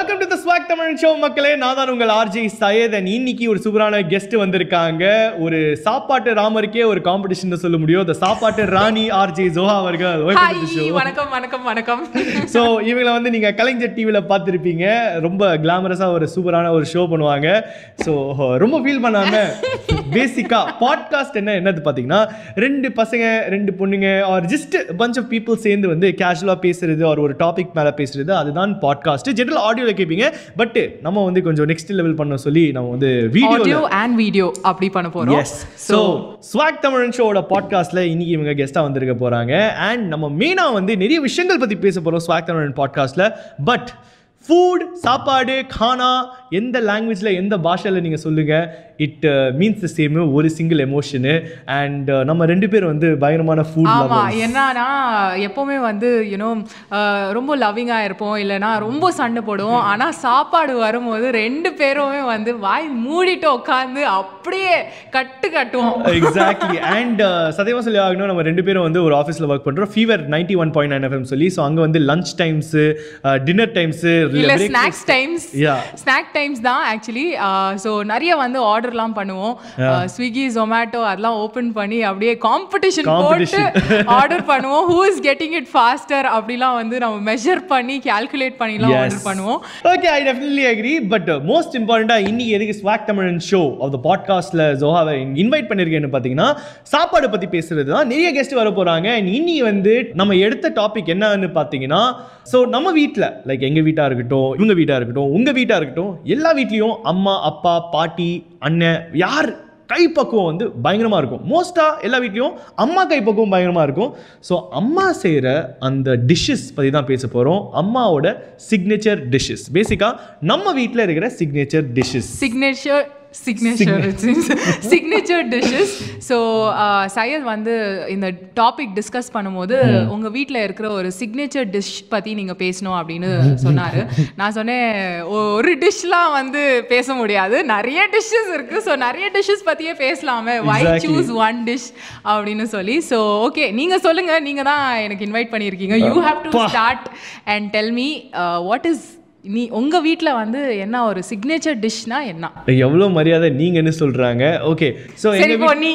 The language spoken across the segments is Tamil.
Welcome to the swag Tamil show மக்களே நான் தான் உங்கள் ஆர்ஜி சையத் and இன்னைக்கு ஒரு சூப்பரான கெஸ்ட் வந்திருக்காங்க ஒரு சாப்பாட்டு ராமருக்கே ஒரு காம்படிஷன் சொல்ல முடியும் இந்த சாப்பாட்டு ராணி ஆர்ஜி ஜோஹா அவர்கள் ஹாய் வணக்கம் வணக்கம் வணக்கம் ஸோ இவங்களை வந்து நீங்கள் கலைஞர் டிவியில் பார்த்துருப்பீங்க ரொம்ப கிளாமரஸாக ஒரு சூப்பரான ஒரு ஷோ பண்ணுவாங்க ஸோ ரொம்ப ஃபீல் பண்ணாம பேசிக்காக பாட்காஸ்ட் என்ன என்னது பார்த்தீங்கன்னா ரெண்டு பசங்க ரெண்டு பொண்ணுங்க are just bunch of people சேர்ந்து வந்து கேஷுவலாக பேசுறது ஒரு ஒரு டாபிக் மேலே பேசுறது அதுதான் பாட்காஸ்ட் ஜென்ரல் ஆடியோவில் கேட்பீங்க பட் நம்ம வந்து கொஞ்சம் நெக்ஸ்ட் லெவல் பண்ண சொல்லி நம்ம வந்து வீடியோ ஆடியோ அண்ட் வீடியோ அப்படி பண்ண போறோம் எஸ் ஸோ ஸ்வாக் தமிழன் ஷோவோட பாட்காஸ்ட்ல இன்னைக்கு இவங்க கெஸ்ட்டாக வந்திருக்க போறாங்க அண்ட் நம்ம மெயினாக வந்து நிறைய விஷயங்கள் பற்றி பேச போகிறோம் ஸ்வாக் தமிழன் பாட்காஸ்ட்ல பட் ஃபுட் சாப்பாடு கானா எந்த லாங்குவேஜில் எந்த பாஷையில் நீங்கள் சொல்லுங்கள் இட் மீன்ஸ் த சேம் ஒரு சிங்கிள் எமோஷனு அண்ட் நம்ம ரெண்டு பேரும் வந்து பயங்கரமான ஃபுட் ஆமா என்னன்னா எப்பவுமே வந்து யூனோ ரொம்ப லவ்விங்கா இருப்போம் இல்லைன்னா ரொம்ப சண்டை போடுவோம் ஆனா சாப்பாடு வரும்போது ரெண்டு பேருமே வந்து வாய் மூடிட்டு உட்காந்து அப்படியே கட்டு கட்டுவோம் எக்ஸாக்ட்லி அண்ட் சத்தியமாக சொல்லி ஆகணும் நம்ம ரெண்டு பேரும் வந்து ஒரு ஆஃபீஸில் ஒர்க் பண்ணுறோம் fever ninety one point nine FM சொல்லி ஸோ அங்கே வந்து லஞ்ச் டைம்ஸு டின்னர் டைம்ஸு இல்ல snacks times Yeah. Snack times தான் ஆக்சுவலி ஸோ நிறைய வந்து ஆர்டர்லாம் பண்ணுவோம் ஸ்விக்கி ஜொமேட்டோ அதெல்லாம் ஓப்பன் பண்ணி அப்படியே காம்படிஷன் போட்டு ஆர்டர் பண்ணுவோம் who is getting it faster அப்படிலாம் வந்து நம்ம மெஷர் பண்ணி கால்குலேட் பண்ணிலாம் ஆர்டர் பண்ணுவோம் okay I definitely agree but most இம்பார்ட்டண்டாக இன்னைக்கு எதுக்கு ஸ்வாக் தமிழன் ஷோ ஆஃப் த பாட்காஸ்ட்டில் ஜோஹாவை இன்வைட் பண்ணியிருக்கேன்னு பார்த்தீங்கன்னா சாப்பாடு பற்றி பேசுறது தான் நிறைய கெஸ்ட் வர போகிறாங்க அண்ட் இன்னி வந்து நம்ம எடுத்த டாபிக் என்னன்னு பார்த்தீங்கன்னா ஸோ நம்ம வீட்டில் லைக் எங்கள் வீட்டாக இருக்கட்டும் இவங்க வீட்டாக இருக்கட்டும் உங்கள் வீட்டாக இருக்கட்டும் எல்லா வீட்லேயும் அம்மா அப்பா பாட்டி அண்ணன் யார் கைப்பக்குவம் வந்து பயங்கரமாக இருக்கும் மோஸ்ட்டாக எல்லா வீட்லேயும் அம்மா கைப்பக்குவம் பயங்கரமாக இருக்கும் ஸோ அம்மா செய்கிற அந்த டிஷ்ஷஸ் பற்றி தான் பேச போகிறோம் அம்மாவோட சிக்னேச்சர் டிஷ்ஷஸ் பேசிக்காக நம்ம வீட்டில் இருக்கிற signature dishes signature signature signature dishes so Syed வந்து இந்த டாபிக் டிஸ்கஸ் பண்ணும்போது உங்கள் வீட்டில் இருக்கிற ஒரு சிக்னேச்சர் டிஷ் பற்றி நீங்கள் பேசணும் அப்படின்னு சொன்னார் நான் சொன்னேன் ஒரு டிஷ்லாம் வந்து பேச முடியாது நிறைய டிஷ்ஷஸ் இருக்குது ஸோ நிறைய டிஷ்ஷஸ் பற்றியே பேசலாமே why Exactly. Choose one dish அப்படின்னு சொல்லி ஸோ ஓகே நீங்கள் சொல்லுங்கள் நீங்கள் தான் எனக்கு இன்வைட் பண்ணியிருக்கீங்க you have to start and tell me what is நீ உங்கள் வீட்டில் வந்து என்ன ஒரு சிக்னேச்சர் டிஷ்னா என்ன எவ்வளோ மரியாதை நீங்கன்னு சொல்கிறாங்க ஓகே ஸோ சரி எங்கள் போ நீ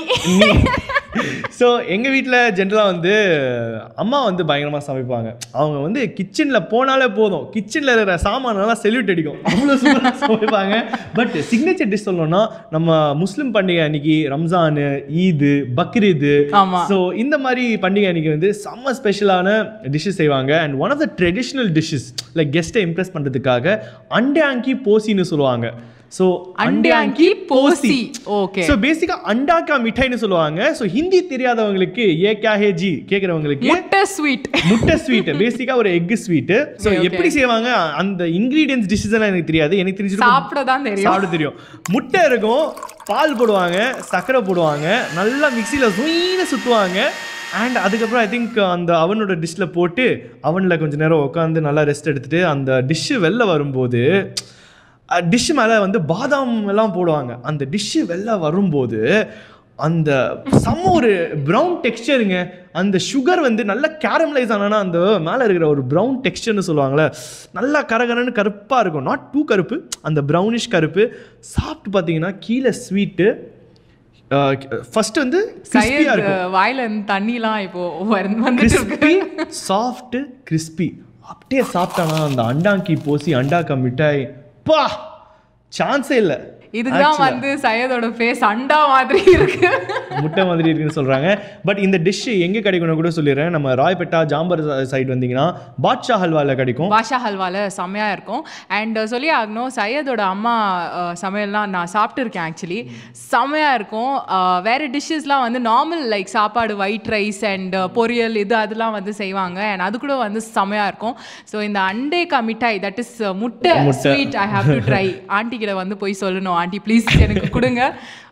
ஸோ எங்கள் வீட்டில் ஜென்ரலாக வந்து அம்மா வந்து பயங்கரமாக சமைப்பாங்க அவங்க வந்து கிச்சனில் போனாலே போதும் கிச்சனில் இருக்கிற சாமானெல்லாம் செல்யூட் அடிக்கும் அவ்வளோ சூப்பராக சமைப்பாங்க பட் சிக்னேச்சர் டிஷ் சொல்லணும்னா நம்ம முஸ்லீம் பண்டிகை அன்னைக்கு ரம்ஜானு ஈது பக்ரீது ஆமா. ஸோ இந்த மாதிரி பண்டிகை அன்னைக்கு வந்து செம்ம ஸ்பெஷலான டிஷ்ஷஸ் செய்வாங்க and one of the traditional dishes like கெஸ்ட்டை இம்ப்ரெஸ் பண்ணுறதுக்காக அண்டாங்கி போசின்னு சொல்லுவாங்க ஸோ அண்டியாங்கி போசி ஓகே ஸோ பேசிக்கா அண்டாக்கா மிட்டாய்னு சொல்லுவாங்க ஸோ ஹிந்தி தெரியாதவங்களுக்கு ஏ கே ஹே ஜி கேட்குறவங்களுக்கு முட்டை ஸ்வீட் முட்டை ஸ்வீட் பேசிக்கா ஒரு egg sweet so Okay, okay. எப்படி செய்வாங்க அந்த இன்கிரீடியன்ஸ் டிஷ்ஷஸ் எல்லாம் எனக்கு தெரியாது எனக்கு தெரிஞ்சு சாப்பிட தான் தெரியும் சாப்பிட தெரியும் முட்டை இருக்கும் பால் போடுவாங்க சர்க்கரை போடுவாங்க நல்லா மிக்சியில் சுயின்னு சுற்றுவாங்க அண்ட் அதுக்கப்புறம் ஐ திங்க் அந்த அவனோட டிஷ்ஷில் போட்டு அவனில் கொஞ்ச நேரம் உட்காந்து நல்லா ரெஸ்ட் எடுத்துட்டு அந்த டிஷ்ஷு வெளில வரும்போது டிஷ் மேலே வந்து பாதாம் எல்லாம் போடுவாங்க அந்த டிஷ்ஷு வெளில வரும்போது அந்த செம்ம ஒரு ப்ரௌன் டெக்ஸ்டருங்க அந்த சுகர் வந்து நல்லா கேரமலைஸ் ஆனா அந்த மேலே இருக்கிற ஒரு ப்ரௌன் டெக்ஸ்டர்னு சொல்லுவாங்கள்ல நல்லா கரகரன்னு கருப்பாக இருக்கும் நாட் டூ கருப்பு அந்த ப்ரௌனிஷ் கருப்பு சாப்பிட்டு பார்த்தீங்கன்னா கீழே ஸ்வீட்டு ஃபர்ஸ்ட் வந்து கிறிஸ்பியாக சையத் இருக்கும் வாயில இருந்து தண்ணிலாம் இப்போ வந்து- வந்துட்டு இருக்கு கிறிஸ்பி சாஃப்ட் கிறிஸ்பி அப்படியே சாப்பிட்டானா அந்த அண்டாங்கி போசி அண்டாக்கா மிட்டாய் பா சான்ஸே இல்லை இதுதான் வந்து சையதோட ஃபேஸ் அண்டா மாதிரி இருக்கு முட்டை மாதிரி இருக்குன்னு சொல்றாங்க பட் இந்த டிஷ் எங்க கிடைக்கும்னு கூட சொல்லிடுறேன் நம்ம ராய்பேட்டா ஜாம்பர் சைடு வந்தீங்கன்னா பாட்ஷா ஹல்வால கிடைக்கும் பாஷா ஹல்வால செம்மையா இருக்கும் அண்ட் சொல்லி ஆகணும் சையதோட அம்மா அஹ், சமையல்லாம் நான் சாப்பிட்டுருக்கேன் ஆக்சுவலி செம்மையா இருக்கும் அஹ், வேற டிஷ்ஷஸ்லாம் வந்து நார்மல் லைக் சாப்பாடு ஒயிட் ரைஸ் அண்ட் பொரியல் இது அதெல்லாம் வந்து செய்வாங்க அண்ட் அது கூட வந்து செம்மையா இருக்கும் ஸோ இந்த அண்டேக்கா மிட்டாய் தட் இஸ் முட்டை முட்டை. Sweet I have to try aunty கிட்ட வந்து போய் சொல்லணும் ஆண்டி ப்ளீஸ் எனக்கு கொடுங்க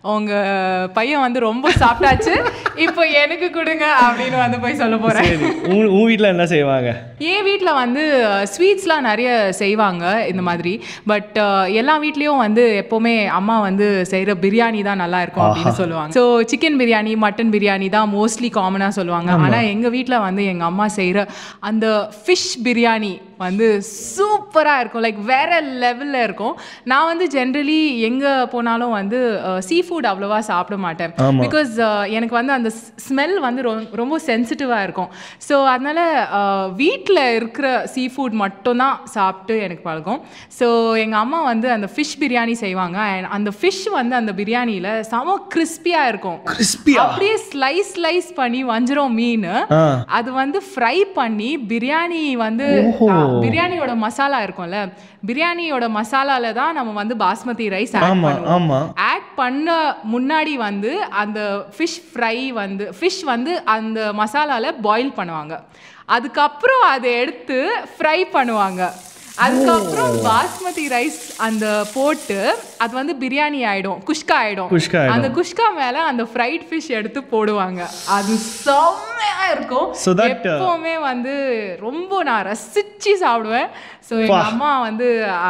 உங்க பையன் வந்து ரொம்ப சாப்பிட்டாச்சு இப்போ எனக்கு கொடுங்க அப்படின்னு வந்து போய் சொல்ல போறேன் சரி உன் உன் வீட்டில் என்ன செய்வாங்க என் வீட்டில் வந்து ஸ்வீட்ஸ்லாம் நிறைய செய்வாங்க இந்த மாதிரி பட் எல்லா வீட்லேயும் வந்து எப்போவுமே அம்மா வந்து செய்கிற பிரியாணி தான் நல்லா இருக்கும் அப்படின்னு சொல்லுவாங்க so chicken biryani mutton biryani தான் மோஸ்ட்லி காமனாக சொல்லுவாங்க ஆனால் எங்கள் வீட்டில் வந்து எங்கள் அம்மா செய்கிற அந்த ஃபிஷ் பிரியாணி வந்து சூப்பராக இருக்கும் லைக் வேற லெவலில் இருக்கும் நான் வந்து ஜென்ரலி எங்கே போனாலும் வந்து சீ ஃபுட் அவ்வளோவா சாப்பிட மாட்டேன் ஆமா. பிகாஸ் எனக்கு வந்து அந்த ஸ்மெல் வந்து ரொ- ரொம்ப சென்சிட்டிவாக இருக்கும் ஸோ அதனால் வீட்டில் இருக்கிற சீ ஃபுட் மட்டும்தான் சாப்பிட்டு எனக்கு பழக்கம் ஸோ எங்கள் அம்மா வந்து அந்த ஃபிஷ் பிரியாணி செய்வாங்க and அந்த ஃபிஷ் வந்து அந்த பிரியாணியில் செம கிறிஸ்பியாக இருக்கும் கிறிஸ்பியா அப்படியே ஸ்லைஸ் ஸ்லைஸ் பண்ணி வஞ்சிரம் மீன் ஆ அது வந்து ஃப்ரை பண்ணி பிரியாணி வந்து ஓஹோ. ஆ, பிரியாணியோட மசாலா இருக்கும்ல பிரியாணியோட மசாலால தான் நம்ம வந்து பாஸ்மதி ரைஸ் ஆட் ஆமா பண்ணுவோம் ஆமா ஆட் பண்ண முன்னாடி வந்து அந்த ஃபிஷ் ஃப்ரை வந்து ஃபிஷ் வந்து அந்த மசாலால பாயில் பண்ணுவாங்க அதுக்கப்புறம் அதை எடுத்து ஃப்ரை பண்ணுவாங்க அதுக்கப்புறம் பாஸ்மதி ரைஸ் அந்த போட்டு அது வந்து பிரியாணி ஆயிடும் குஷ்கா ஆயிடும் குஷ்கா ஆயிடும். அந்த குஷ்கா மேல அந்த ஃப்ரைட் ஃபிஷ் எடுத்து போடுவாங்க அது செம்மையா இருக்கும் So that, uh, எப்பவுமே வந்து ரொம்ப நான் ரசிச்சு சாப்பிடுவேன் ஸோ எங்க அம்மா வந்து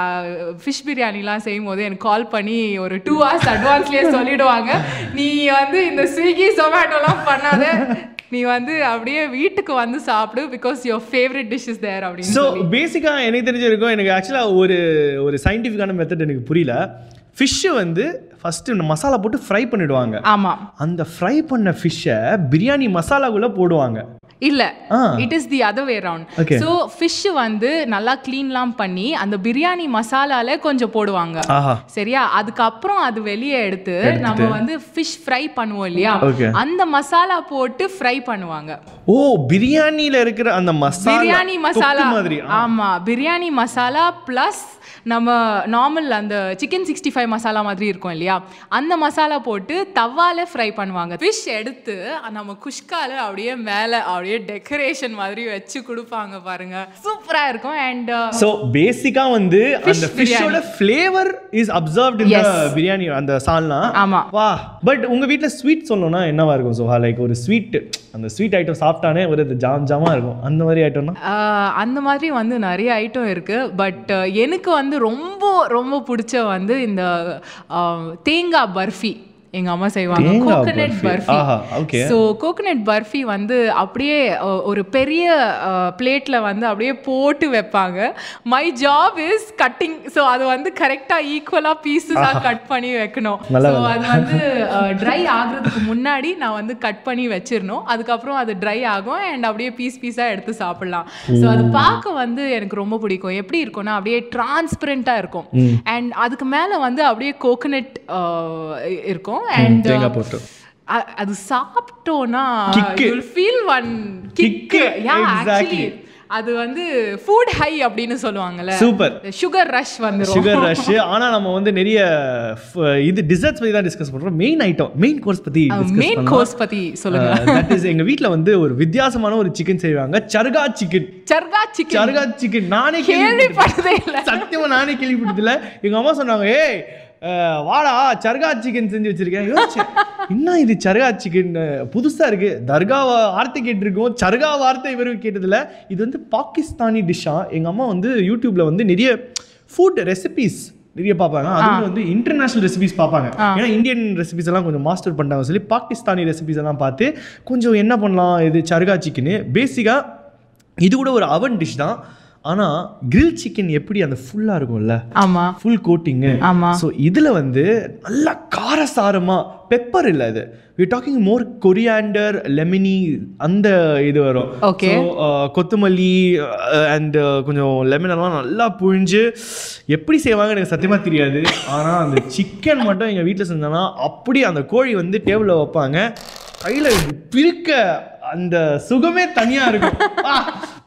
ஃபிஷ் பிரியாணிலாம் செய்யும் போது எனக்கு கால் பண்ணி ஒரு டூ ஹவர்ஸ் அட்வான்ஸ்லேயே சொல்லிடுவாங்க நீ வந்து இந்த ஸ்விக்கி சொமேட்டோலாம் பண்ணாத நீ வந்து அப்படியே வீட்டுக்கு வந்து சாப்பிடு because your favourite dish is there அப்படின்னு ஸோ சொல்லி பேசிக்காக எனக்கு தெரிஞ்சிருக்கும் எனக்கு ஆக்சுவலாக ஒரு ஒரு சயின்டிஃபிக்கான மெத்தட் எனக்கு புரியல ஃபிஷ்ஷை வந்து ஃபஸ்ட்டு மசாலா போட்டு ஃப்ரை பண்ணிடுவாங்க ஆமா அந்த ஃப்ரை பண்ண ஃபிஷ்ஷை பிரியாணி மசாலாக்குள்ளே போடுவாங்க இல்ல ஆ. It is the other way round Okay. So fish வந்து நல்லா க்ளீன்லாம் பண்ணி அந்த பிரியாணி மசாலால கொஞ்சம் போடுவாங்க ஆஹா சரியா அதுக்கப்புறம் அது வெளியே எடுத்து நம்ம வந்து ஃபிஷ் ஃப்ரை பண்ணுவோம் இல்லையா Okay. அந்த மசாலா போட்டு ஃப்ரை பண்ணுவாங்க ஓ பிரியாணியில் இருக்கிற அந்த மசாலா பிரியாணி தொக்கு மசாலா மாதிரி ஆமா பிரியாணி மசாலா ப்ளஸ் நம்ம நார்மல் அந்த சிக்கன் சிக்ஸ்டி ஃபைவ் மசாலா மாதிரி இருக்கும் இல்லையா அந்த மசாலா போட்டு தவால ஃப்ரை பண்ணுவாங்க ஃபிஷ் எடுத்து நம்ம குஷ்கால அப்படியே மேலே அப்படியே டெக்கரேஷன் மாதிரி வச்சு கொடுப்பாங்க பாருங்க சூப்பரா இருக்கும் அண்ட் ஸோ பேசிக்கா வந்து அந்த Fish ஃபிஷ்ஷோட ஃப்ளேவர் இஸ் அப்சர்வ்ட் இந்த Yes. பிரியாணி அந்த சால்னா ஆமா வா பட் உங்க வீட்ல ஸ்வீட் சொல்லணும்னா என்னவா இருக்கும் சோஹா லைக் ஒரு ஸ்வீட் அந்த ஸ்வீட் ஐட்டம் சாப்பிட்டானே ஒரு இது ஜாம் ஜாமா இருக்கும் அந்த மாதிரி ஐட்டம்னா ஆஹ் அந்த மாதிரி வந்து நிறைய ஐட்டம் இருக்கு பட் எனக்கு வந்து ரொம்ப ரொம்ப பிடிச்ச வந்து இந்த ஆஹ், தேங்காய் பர்ஃபி எங்க அம்மா செய்வாங்க தேங்காய் கோகனட் பர்ஃபி. பர்ஃபி ஆஹா, okay. ஸோ கோகனட் பர்ஃபி வந்து அப்படியே அஹ், ஒரு பெரிய பிளேட்ல வந்து அப்படியே போட்டு வைப்பாங்க my job is cutting so அது வந்து கரெக்டா ஈக்குவலா பீஸஸாக கட் பண்ணி வைக்கணும் நல்ல ஸோ அது வந்து ட்ரை ஆகுறதுக்கு முன்னாடி நான் வந்து கட் பண்ணி வச்சிரணும் அதுக்கப்புறம் அது ட்ரை ஆகும் அண்ட் அப்படியே பீஸ் பீஸாக எடுத்து சாப்பிடலாம் ஸோ அது பார்க்க வந்து எனக்கு ரொம்ப பிடிக்கும் எப்படி இருக்கும்னா அப்படியே டிரான்ஸ்பரண்டாக இருக்கும் அண்ட் அதுக்கு மேலே வந்து அப்படியே கோகனட் இருக்கும் அண்ட் தேங்காய் போட்டு அது சாப்பிட்டோன்னா Kick. You'll feel one kick Kick. Yeah Exactly. Actually அது வந்து ஃபுட் ஹை அப்படின்னு சொல்லுவாங்கல்ல சூப்பர் சுகர் ரஷ் வந்துரும் சுகர் ரஷ் ஆனா நம்ம வந்து நிறைய ஃப- இது டிசர்ட்ஸ் பத்தி தான் டிஸ்கஸ் பண்றோம் மெயின் ஐட்டம் மெயின் கோர்ஸ் பத்தி மெயின் கோர்ஸ் பத்தி சொல்லுங்க தட் இஸ் எங்க வீட்ல வந்து ஒரு வித்தியாசமான ஒரு சிக்கன் செய்வாங்க சர்கா சிக்கன் சர்கா சிக்கன் சர்கா சிக்கன் நானே கேள்வி கேள்விப்பட்டதே இல்ல சத்தியமா நானே கேள்விப்பட்டதில்ல எங்க அம்மா சொன்னாங்க ஏய் அஹ், வாடா சர்கா சிக்கன் செஞ்சு வச்சிருக்கேன் யோசிச்சேன் என்ன இது சர்கா சிக்கன் புதுசா இருக்கு தர்கா வார்த்தை கேட்டிருக்கோம் சர்கா வார்த்தை இவரும் கேட்டதில்ல இது வந்து பாகிஸ்தானி டிஷ்ஷா எங்க அம்மா வந்து யூடியூப்ல வந்து நிறைய ஃபுட் ரெசிபிஸ் நிறைய பார்ப்பாங்க அது வந்து இன்டர்நேஷனல் ரெசிபிஸ் பார்ப்பாங்க ஏன்னா இந்தியன் ரெசிபிஸ் எல்லாம் கொஞ்சம் மாஸ்டர் பண்ணிட்டாங்க சொல்லி பாகிஸ்தானி ரெசிபிஸ் எல்லாம் பார்த்து கொஞ்சம் என்ன பண்ணலாம் இது சர்கா சிக்கனு பேசிக்காக இது கூட ஒரு அவன் டிஷ் தான் ஆனால் கிரில் சிக்கன் எப்படி அந்த ஃபுல்லாக இருக்கும்ல ஆமா ஃபுல் கோட்டிங்கு ஆமா ஸோ இதில் வந்து நல்லா காரசாரமாக பெப்பர் இல்லை இது வி டாக்கிங் மோர் கொரியாண்டர் லெமினி அந்த இது வரும் Okay. So, uh, கொத்தமல்லி அண்ட் கொஞ்சம் லெமன் எல்லாம் நல்லா புழிஞ்சு எப்படி செய்வாங்க எனக்கு சத்தியமாக தெரியாது ஆனால் அந்த சிக்கன் மட்டும் எங்கள் வீட்டில் செஞ்சோன்னா அப்படி அந்த கோழி வந்து டேபிளில் வைப்பாங்க கையில் பிரிக்க அந்த சுகமே தனியாக இருக்கும் ஆ,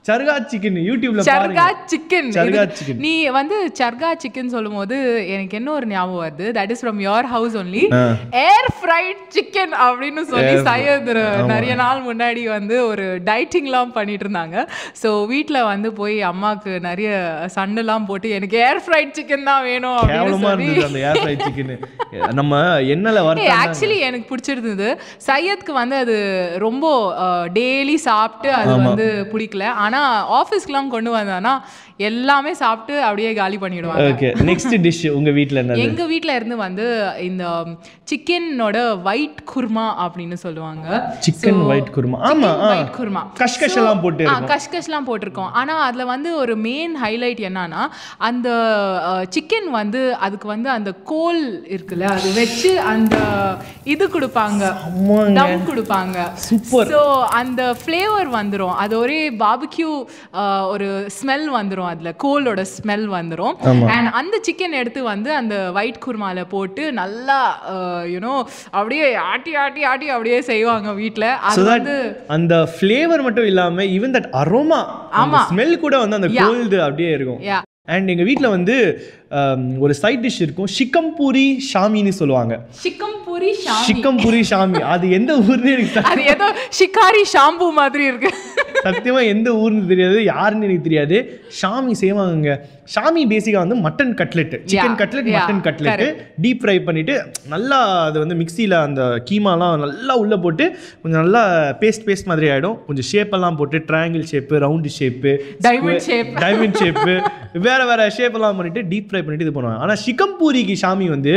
சர்கா சிக்கன் யூடியூப்ல சர்கா பாருங்க சிக்கன் சர்கா chicken. நீ வந்து சர்கா சிக்கன் சொல்லும் போது எனக்கு என்ன ஒரு ஞாபகம் வருது that is from your house only ஆ. ஏர் ஃப்ரைட் சிக்கன் அப்படின்னு சொல்லி சையத் நிறைய நாள் முன்னாடி வந்து ஒரு டைட்டிங்லாம் பண்ணிட்டு இருந்தாங்க ஸோ வீட்டில் வந்து போய் அம்மாவுக்கு நிறைய சண்டைலாம் போட்டு எனக்கு ஏர் ஃப்ரைட் சிக்கன் தான் வேணும் அப்படின்னு கேவலமா சொல்லி இருந்தது அந்த ஏர் ஃப்ரை சிக்கன் நம்ம எண்ணெயில ஏய் வறுத்தா ஆக்சுவலி எனக்கு பிடிச்சிருந்தது சையத்க்கு வந்து அது ரொம்ப டெய்லி சாப்பிட்டு அது வந்து பிடிக்கல ஆனா ஆஃபீஸ்க்குலாம் கொண்டு வந்தானா எல்லாமே சாப்பிட்டு அப்படியே காலி பண்ணிடுவாங்க ஓகே நெக்ஸ்ட் டிஷ் உங்க வீட்ல என்னது எங்க வீட்ல இருந்து வந்து இந்த சிக்கனோட ஒயிட் குர்மா அப்படின்னு சொல்லுவாங்க சிக்கன் ஒயிட் குருமா ஆமா ஆ. ஒயிட் குர்மா கஷ்கஷ் எல்லாம் போட்டு ஆ கஷ்கஷ்லாம் போட்டிருக்கோம் ஆனா அதுல வந்து ஒரு மெயின் ஹைலைட் என்னன்னா அந்த சிக்கன் வந்து அதுக்கு வந்து அந்த கோல் இருக்குல்ல அது வச்சு அந்த இது கொடுப்பாங்க ஆமாங்க. தம் கொடுப்பாங்க Super. ஸோ அந்த ஃப்ளேவர் வந்துரும் அது ஒரே பாபிக்யூ ஒரு ஸ்மெல் வந்துரும் அதுல கோலோட ஸ்மெல் வந்துரும் அண்ட் அந்த சிக்கன் எடுத்து வந்து அந்த ஒயிட் குருமால போட்டு நல்லா யூனோ அப்படியே ஆட்டி ஆட்டி ஆட்டி அப்படியே செய்வாங்க வீட்ல அது so that வந்து அந்த ஃப்ளேவர் மட்டும் இல்லாம ஈவன் தட் அரோமா ஆமா. ஸ்மெல் கூட வந்து அந்த Yeah. கோல்டு அப்படியே இருக்கும் யா அண்ட் எங்க வீட்ல வந்து um, ஒரு சைட் டிஷ் இருக்கும் சிக்கம்பூரி ஷாமின்னு சொல்லுவாங்க சிக்கம் பூரி ஷாமி சிக்கம்பூரி ஷாமி அது எந்த ஊர்னு எனக்கு அது ஏதோ ஷிகாரி ஷாம்பு மாதிரி இருக்கு சத்தியமா எந்த ஊர்னு தெரியாது யாருன்னு எனக்கு தெரியாது ஷாமி செய்வாங்க ஷாமி பேசிக்கா வந்து mutton cutlet chicken Yeah, cutlet yeah, mutton cutlet deep fry பண்ணிட்டு நல்லா அது வந்து மிக்சியில் அந்த கீமாலாம் நல்லா உள்ள போட்டு கொஞ்சம் நல்லா பேஸ்ட் பேஸ்ட் மாதிரி ஆயிடும் கொஞ்சம் ஷேப் எல்லாம் போட்டு triangle shape round shape Diamond shape. Diamond shape வேற வேற ஷேப் எல்லாம் பண்ணிட்டு டீப் ஃப்ரை பண்ணிட்டு இது பண்ணுவாங்க ஆனா சிக்கம்பூரிக்கு ஷாமி வந்து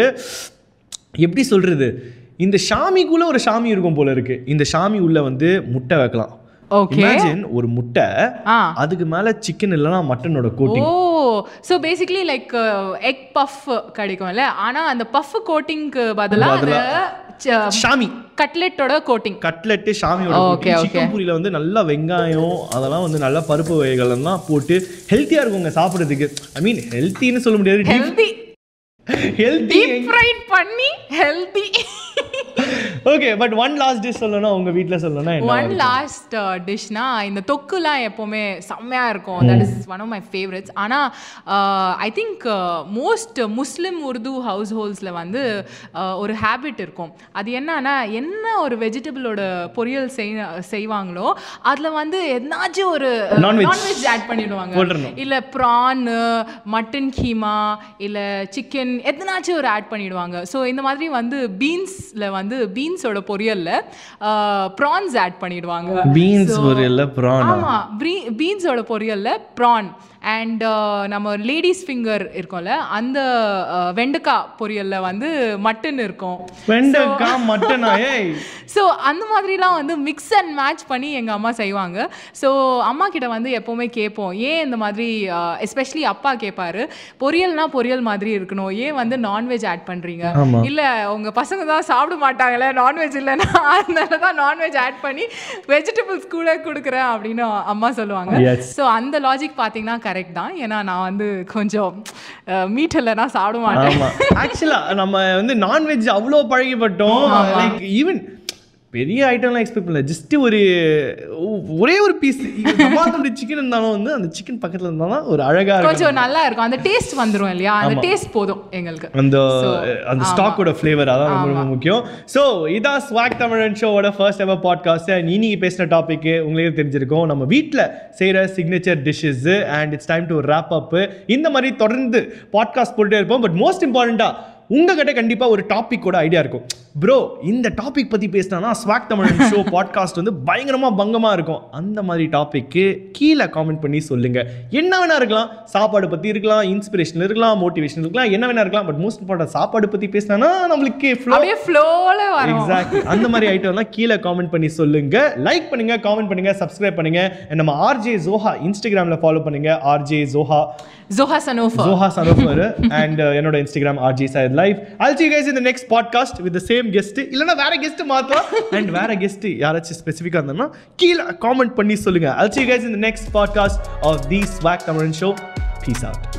எப்படி சொல்றது இந்த ஷாமிக்குள்ள ஒரு ஷாமி இருக்கும் போல இருக்கு இந்த ஷாமி உள்ள வந்து முட்டை வைக்கலாம் ஓகே இமேஜின் ஒரு முட்டை ஆ அதுக்கு மேல சிக்கன் இல்லைன்னா மட்டனோட ஓ coating so basically like egg puff கிடைக்கும்ல ஆனா அந்த பஃப் கோட்டிங்க்கு பதிலா அந்த ஷாமி கட்லெட்டோட கோட்டிங் கட்லெட்டு ஷாமியோட Okay, கோட்டிங் okay. சிக்கன் பூரியில வந்து நல்லா வெங்காயம் அதெல்லாம் வந்து நல்லா பருப்பு வகைகள் எல்லாம் போட்டு ஹெல்த்தியா இருக்குங்க சாப்பிடுறதுக்கு ஐ மீன் ஹெல்த்தின்னு சொல்ல முடியாது ஹெல்தி ஹெல்த்தி டீப் ஃப்ரைட் பண்ணி healthy okay but one last dish சொல்லணும் உங்க வீட்ல சொல்லணும்னா என்ன ஒன் லாஸ்ட் டிஷ்னா இந்த தொக்குலாம் எப்போவுமே செம்மையா இருக்கும் that is one of my favourites ஆனால் I think most Muslim Urdu house ஹோல்ஸில் வந்து uh, ஒரு ஹேபிட் இருக்கும் அது என்னன்னா என்ன ஒரு வெஜிடபிளோட பொரியல் செய் செய்வாங்களோ அதில் வந்து எதனாச்சும் ஒரு Non-veg. நான்வெஜ் ஆட் பண்ணிடுவாங்க போட்டுறணும். இல்லை ப்ரான் மட்டன் கீமா இல்லை சிக்கன் எதனாச்சும் ஒரு ஆட் பண்ணிடுவாங்க ஸோ இந்த மாதிரி வந்து பீன்ஸில் வந்து பீன்ஸோட பொரியலில் ப்ரான்ஸ் ஆட் பண்ணிடுவாங்க பீன்ஸ் So, பொரியல்ல ப்ரான் ஆமா பீன்ஸோட பொரியல்ல ப்ரான் அண்ட் நம்ம லேடிஸ் ஃபிங்கர் இருக்கும்ல அந்த uh, வெண்டைக்காய் பொரியல்ல வந்து மட்டன் இருக்கும் வெண்டைக்காய் மட்டனா ஏய் ஸோ அந்த மாதிரிலாம் வந்து மிக்ஸ் அண்ட் மேட்ச் பண்ணி எங்கள் அம்மா செய்வாங்க ஸோ அம்மா கிட்ட வந்து எப்போவுமே கேட்போம் ஏன் இந்த மாதிரி எஸ்பெஷலி அப்பா கேட்பாரு பொரியல்னா பொரியல் மாதிரி இருக்கணும் ஏன் வந்து நான்வெஜ் ஆட் பண்ணுறீங்க ஆமா. இல்லை உங்கள் பசங்க தான் சாப்பிட மாட்டாங்களே நான்வெஜ் இல்லைன்னா அதனால தான் நான்வெஜ் ஆட் பண்ணி வெஜிடபிள்ஸ் கூட கொடுக்குறேன் அப்படின்னு அம்மா சொல்லுவாங்க Yes. ஸோ அந்த லாஜிக் பார்த்தீங்கன்னா கரெக்ட் தான் ஏன்னா நான் வந்து கொஞ்சம் மீட் இல்லைன்னா சாப்பிட மாட்டேன் ஆமா ஆக்சுவலா நம்ம வந்து நான்வெஜ் அவ்வளோ பழகிப்பட்டோம் லைக் ஈவன் பெரிய ஐட்டம்லாம் எக்ஸ்பெக்ட் பண்ணல ஜஸ்ட் ஒரு ஒ- ஒரே ஒரு பீஸ் டமாட்டோட சிக்கன் இருந்தாலும் வந்து அந்த சிக்கன் பக்கத்துல இருந்தாலும் ஒரு அழகா இருக்கும் கொஞ்சம் நல்லா இருக்கும் அந்த டேஸ்ட் வந்துரும் இல்லையா அந்த டேஸ்ட் போதும் எங்களுக்கு அந்த So, அந்த ஆமா. ஸ்டாக்கோட ஃப்ளேவர் அதான் ரொம்ப ரொம்ப முக்கியம் ஸோ இதான் ஸ்வாக் தமிழன் ஷோவோட ஃபர்ஸ்ட் எவர் பாட்காஸ்ட் இன்னைக்கு பேசின டாபிக் உங்களுக்கு தெரிஞ்சிருக்கும் நம்ம வீட்டில் செய்கிற signature dishes and it's time to wrap up இந்த மாதிரி தொடர்ந்து பாட்காஸ்ட் போட்டுட்டே இருப்போம் பட் மோஸ்ட் இம்பார்ட்டண்ட்டாக உங்ககிட்ட கண்டிப்பாக ஒரு டாபிக்கோட ஐடியா இருக்கும் ப்ரோ இந்த டாபிக் பற்றி பேசினா ஸ்வாக் தமிழன் ஷோ பாட்காஸ்ட் வந்து பயங்கரமாக பங்கமாக இருக்கும் அந்த மாதிரி டாபிக்கு கீழே காமெண்ட் பண்ணி சொல்லுங்க என்ன வேணா இருக்கலாம் சாப்பாடு பற்றி இருக்கலாம் இன்ஸ்பிரேஷன் இருக்கலாம் மோட்டிவேஷன் இருக்கலாம் என்ன வேணா இருக்கலாம் பட் மோஸ்ட் இம்பார்ட்டன் சாப்பாடு பற்றி பேசினா நம்மளுக்கு ஃப்ளோ அப்படியே ஃப்ளோல வரும் எக்ஸாக்ட்லி அந்த மாதிரி ஐட்டம்லாம் கீழே காமெண்ட் பண்ணி சொல்லுங்க லைக் பண்ணுங்க காமெண்ட் பண்ணுங்க சப்ஸ்கிரைப் பண்ணுங்க And நம்ம ஆர்ஜே ஜோஹா இன்ஸ்டாகிராமில் ஃபாலோ பண்ணுங்க RJ Zoha Zoha Sanofer Zoha Sanofer and uh, என்னோட Instagram RJ Syed live I'll see you guys in the next podcast with the same guest இல்லைன்னா வேற கெஸ்ட் மாத்தலாம் அண்ட் வேற கெஸ்ட் யாராச்சும் ஸ்பெசிஃபிக்காக இருந்தாங்கன்னா கீழே காமெண்ட் பண்ணி சொல்லுங்க I'll see you guys in the next podcast of the Swag Tamaran Show. Peace out.